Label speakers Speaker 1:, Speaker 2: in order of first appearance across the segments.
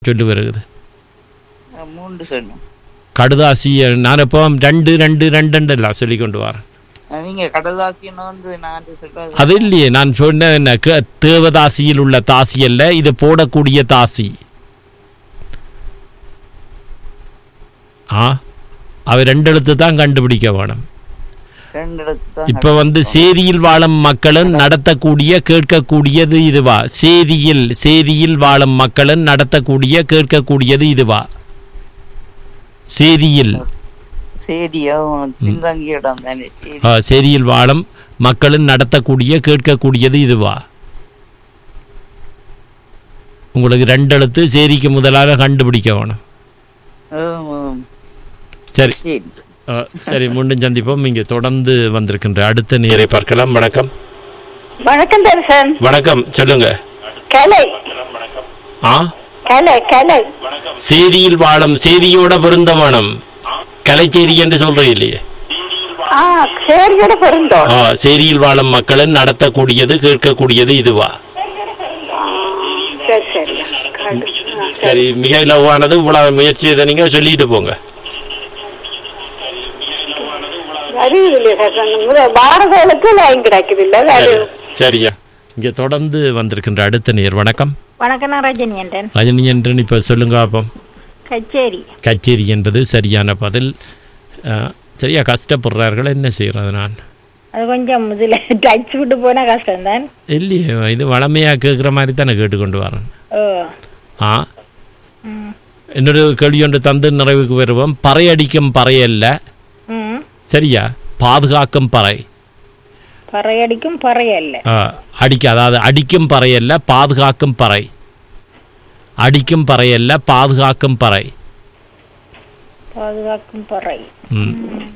Speaker 1: சொல்லி வருகிறது
Speaker 2: அஹ் மூன்று சொன்னோம்
Speaker 1: கடுதாசி நான் இப்போ ரெண்டு ரெண்டு ரெண்டு எல்லாம் சொல்லி கொண்டு வரேன்
Speaker 2: அஹ் நீங்க கடதாசின்னு வந்து நான் சொல்றது
Speaker 1: அது இல்லையே நான் சொன்ன என்ன க- தேவதாசியில் உள்ள தாசி அல்ல இது போடக்கூடிய தாசி ஆ அவ ரெண்டு எழுத்து தான் கண்டுபிடிக்க வேணும்
Speaker 2: ரெண்டு இடத்து தான்
Speaker 1: இப்ப வந்து சேரியில் வாழும் மக்களும் நடத்தக்கூடிய கேட்கக்கூடியது இதுவா சேரியில் சேரியில் வாழும் மக்களும் நடத்தக்கூடிய கேட்கக்கூடியது இதுவா சேரியில்
Speaker 2: சேடியா பின்தங்கி இடம் தானே சேரி
Speaker 1: ஆ, சேரியில் வாழும் மக்களும் நடத்தக்கூடிய கேட்கக்கூடியது இதுவா உங்களுக்கு ரெண்டு எழுத்து சேரிக்கு முதலாக கண்டுபிடிக்க வேணும்
Speaker 2: ஆம், ஆம்.
Speaker 1: சரி
Speaker 2: சரி
Speaker 1: ஆ, சரி மீண்டும் சந்திப்போம் இங்கே தொடர்ந்து வந்திருக்கின்ற அடுத்த நேரை பார்க்கலாம் வணக்கம்
Speaker 3: வணக்கம் தரிசன்
Speaker 1: வணக்கம் சொல்லுங்க
Speaker 3: கலை
Speaker 1: ஆ
Speaker 3: கலை கலை
Speaker 1: சேரியில் வாழும் சேரியோட பொருந்தமானம் கலைச்சேரி என்று சொல்றீங்க இல்லையே
Speaker 3: ஆ சேரியோட பொருந்தோம்
Speaker 1: ஆ சேரியில் வாழும் மக்களும் நடத்தக்கூடியது கேட்கக்கூடியது இதுவா
Speaker 3: சரி சரி கண்டு. ஆ,
Speaker 1: சரி மிக இலவானது இவ்வளவு முயற்சி இதை நீங்க சொல்லிட்டு போங்க
Speaker 3: வருது இல்லையா தரிசன் முத- பாரதங்களுக்கு லைன் கிடைக்குது இல்ல அது
Speaker 1: சரியா இங்க தொடர்ந்து வந்திருக்கின்ற அடுத்த நேர் வணக்கம்
Speaker 4: வணக்கம் நான் ரஜினி என்றேன்
Speaker 1: ரஜினி என்று இப்ப சொல்லுங்க அப்போ
Speaker 4: கச்சேரி
Speaker 1: கச்சேரி என்பது சரியான பதில் ஆ, சரியா கஷ்டப்படுறார்கள் என்ன செய்யறது நான்
Speaker 4: அது கொஞ்சம் இதில் டச் விட்டு போனால் கஷ்டம்தான்
Speaker 1: இல்லையே இது வளமையா கேட்குற மாதிரி தானே கேட்டுக்கொண்டு வரேன்
Speaker 4: ஓ
Speaker 1: ஆ
Speaker 4: ம்
Speaker 1: இன்னொரு கேள்வி ஒன்று தந்து நிறைவுக்கு வருவோம் பறை அடிக்கும் பறை அல்ல
Speaker 4: ம்
Speaker 1: சரியா பாதுகாக்கும் பறை
Speaker 4: பறையடிக்கும் பறையல்ல
Speaker 1: ஆ, அடிக்க அதாவது அடிக்கும் பறை அல்ல பாதுகாக்கும் பறை அடிக்கும் பறை அல்ல பாதுகாக்கும் பறை
Speaker 4: பாதுகாக்கும் பறை
Speaker 1: ம்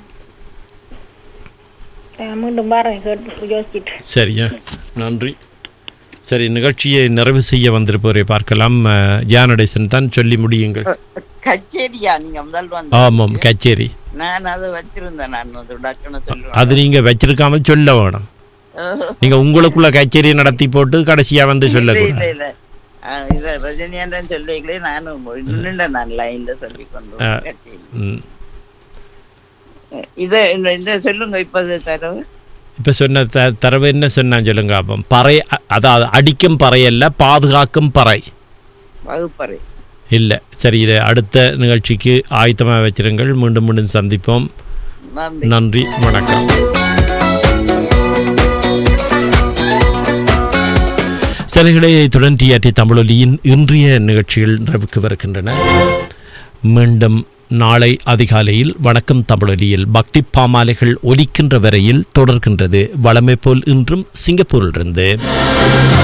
Speaker 4: நான் மீண்டும் பாருங்க கேட்டு யோசிச்சுட்டு
Speaker 1: சரியா நன்றி சரி நிகழ்ச்சியை நிறைவு செய்ய வந்திருப்பவரை பார்க்கலாம் அஹ், ஜானடேசன் தான் சொல்லி முடியுங்கள்
Speaker 2: கச்சேரியா நீங்க முதல் வந்து
Speaker 1: ஆமாம் கச்சேரி
Speaker 2: நான் அதை வச்சிருந்தேன் நான் வந்து டக்குன்னு சொல்லுவேன்
Speaker 1: அது நீங்க வச்சிருக்காமல் சொல்ல வேணும்
Speaker 2: ஓஹோ.
Speaker 1: நீங்க உங்களுக்குள்ள கச்சேரி நடத்தி போட்டு கடைசியா வந்து
Speaker 2: இல்ல
Speaker 1: சொல்லக்கூடாது
Speaker 2: இல்ல அஹ் இத ரஜினியன்றன் சொல்லிக்கலே நானும் நின்னுட்டேன் நான் லைன்ல சொல்லி கொண்டு
Speaker 1: ஆ.
Speaker 2: கச்சேரி
Speaker 1: ம்.
Speaker 2: இத இந்த இந்த சொல்லுங்க இப்ப இது தரவு
Speaker 1: இப்ப சொன்ன த தரவு என்ன சொன்னான் சொல்லுங்க அப்போ பறை அ- அதாவது அடிக்கும் பறை அல்ல பாதுகாக்கும் பறை
Speaker 2: வகுப்பறை
Speaker 1: இல்லை சரி இதை அடுத்த நிகழ்ச்சிக்கு ஆயத்தமாக வச்சிருங்கள் மீண்டும் மீண்டும் சந்திப்போம்
Speaker 2: நன்றி
Speaker 1: நன்றி வணக்கம் சிலைகளை இத்துடன் டிஆர்டி தமிழொலியின் இன்றைய நிகழ்ச்சிகள் நிறைவுக்கு வருகின்றன மீண்டும் நாளை அதிகாலையில் வணக்கம் தமிழொலியில் பக்தி பாமாலைகள் ஒலிக்கின்ற வரையில் தொடர்கின்றது வளமை போல் இன்றும் சிங்கப்பூரிலிருந்து